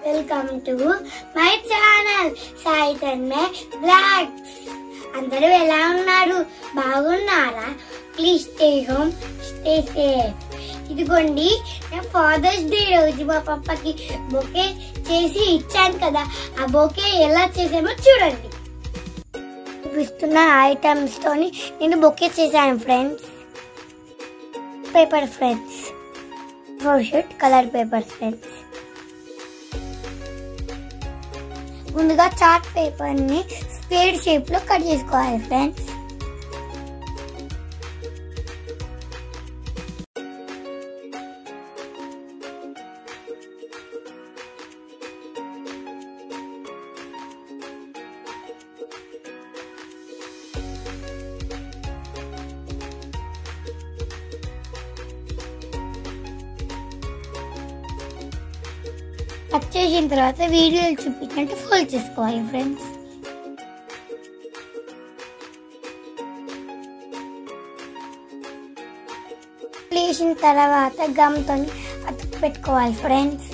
welcome to my channel Sai Tanmay blogs అందరూ ఎలా ఉన్నారు బాగున్నారా please stay home stay safe ఇదిగోండి నేను ఫాదర్స్ డే రోజు మా పప్పకి బొకే చేసి ఇచ్చాను కదా ఆ బొకే ఎలా చేసామో చూడండి చూపిస్తున్న ఐటమ్స్ తోని నేను బొకే చేశాను ఫ్రెండ్స్ పేపర్ ఫ్రెండ్స్ షూట్ కలర్ పేపర్ ఫ్రెండ్స్ ముందుగా చార్ట్ పేపర్ ని స్క్వేర్ షేప్ లో కట్ చేసుకోవాలి ఫ్రెండ్స్ కట్ చేసిన తర్వాత వీడియోలు చూపించినట్టు ఫోల్డ్ చేసుకోవాలి ఫ్రెండ్స్ వేసిన తర్వాత గమ్తో అతుకు పెట్టుకోవాలి ఫ్రెండ్స్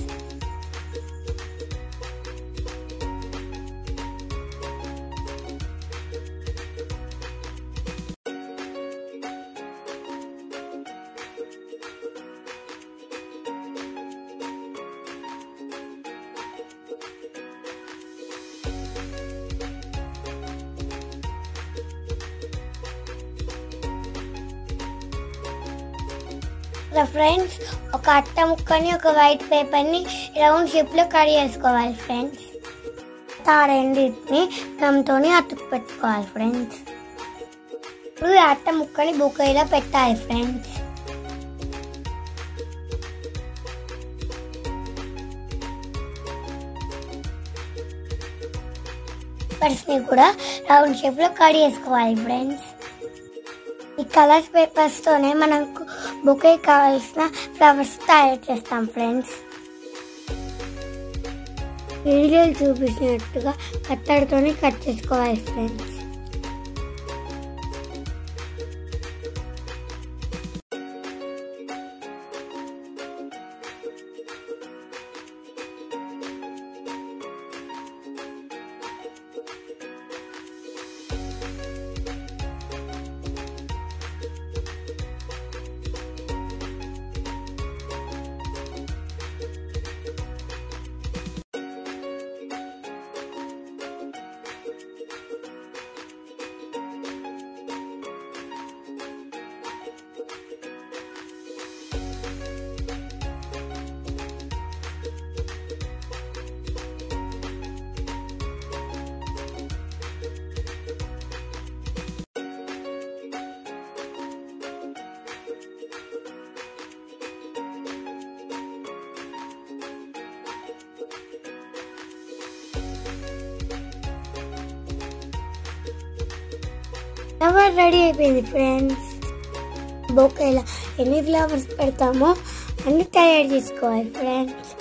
ఫ్రెండ్స్ ఒక అట్ట ముక్కని ఒక వైట్ పేపర్ ని రౌండ్ షేప్ లో కట్ చేసుకోవాలి ఫ్రెండ్స్ ఆ రెండింటిని గమ్తోని అతుకు పెట్టుకోవాలి ఫ్రెండ్స్ ఇప్పుడు ఈ అట్ట ముక్కని బుక్కైలో పెట్టాలి ఫ్రెండ్స్ పేపర్స్ ని కూడా రౌండ్ షేప్ లో కట్ చేసుకోవాలి ఫ్రెండ్స్ ఈ కలర్ పేపర్స్ తోనే మనకు బొకే కావాల్సిన ఫ్లవర్స్ తయారు చేస్తాం ఫ్రెండ్స్ వీడియోలు చూపించినట్టుగా కత్తడితోనే కట్ చేసుకోవాలి ఫ్రెండ్స్ ఫ్లవర్ రెడీ అయిపోయింది ఫ్రెండ్స్ బొకేలా ఎన్ని ఫ్లవర్స్ పెడతామో అన్ని తయారు చేసుకోవాలి ఫ్రెండ్స్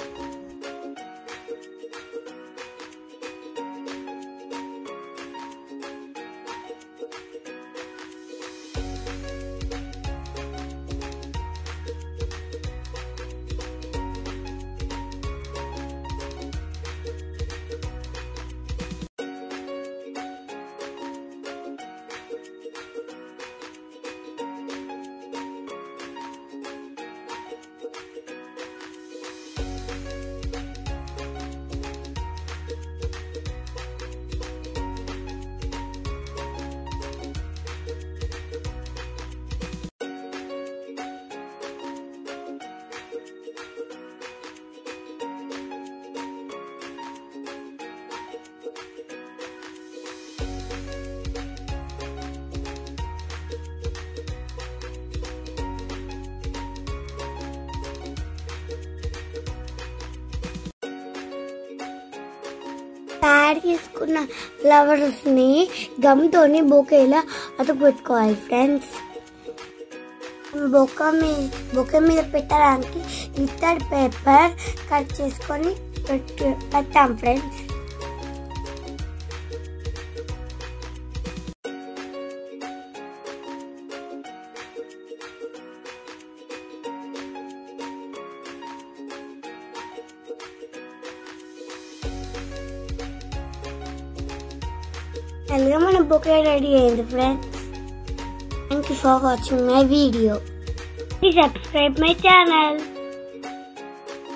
తయారు చేసుకున్న ఫ్లవర్స్ ని గమ్ తోని బొకేలా అతుకు పెట్టుకోవాలి ఫ్రెండ్స్ బొక్క మీద బొక్క మీద పెట్టడానికి ఇత్తడి పేపర్ కట్ చేసుకొని పెట్టి పెట్టాం ఫ్రెండ్స్ అలాగే మన బుక్ రెడీ అయింది friends thank you for watching my video please subscribe my channel